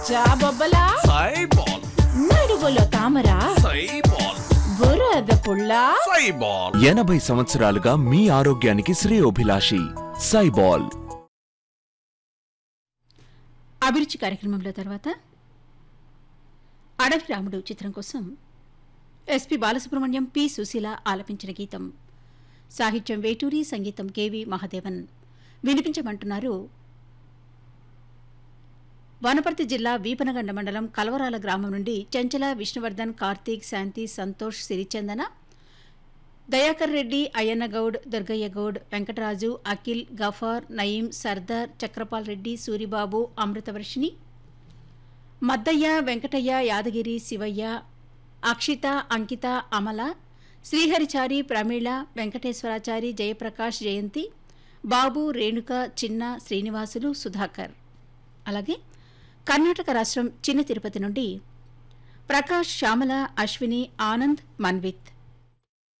జాబొబ్బలా సైబాల్ నడుగులో తామరా సైబాల్ బురద పుల్లా సైబాల్ ఎనభై సంవత్సరాలుగా మీ ఆరోగ్యానికి శ్రేయోభిలాషి సైబాల్ అభిరుచి కార్యక్రమంలో తర్వాత అడవి రాముడు చిత్రం కోసం ఎస్పి బాలసుబ్రహ్మణ్యం పి సుశీల ఆలపించిన గీతం సాహిత్యం వేటూరి సంగీతం కెవి మహాదేవన్ వినిపించమంటున్నారు వనపర్తి జిల్లా వీపనగండ మండలం కలవరాల గ్రామం నుండి చెంచల విష్ణువర్ధన్ కార్తీక్ శాంతి సంతోష్ సిరిచందన దయాకర్ రెడ్డి అయ్యన్నగౌడ్ దుర్గయ్య గౌడ్ వెంకటరాజు అఖిల్ గఫార్ నయీం సర్దార్ చక్రపాల్ రెడ్డి సూరిబాబు అమృతవర్షిణి మద్దయ్య వెంకటయ్య యాదగిరి శివయ్య అక్షిత అంకిత అమల శ్రీహరిచారి ప్రమీళ వెంకటేశ్వరాచారి జయప్రకాష్ జయంతి బాబు రేణుక చిన్న శ్రీనివాసులు సుధాకర్ అలాగే కర్ణాటక రాష్ట్రం చిన్న తిరుపతి నుండి ప్రకాష్ శ్యామల అశ్విని ఆనంద్ మన్విత్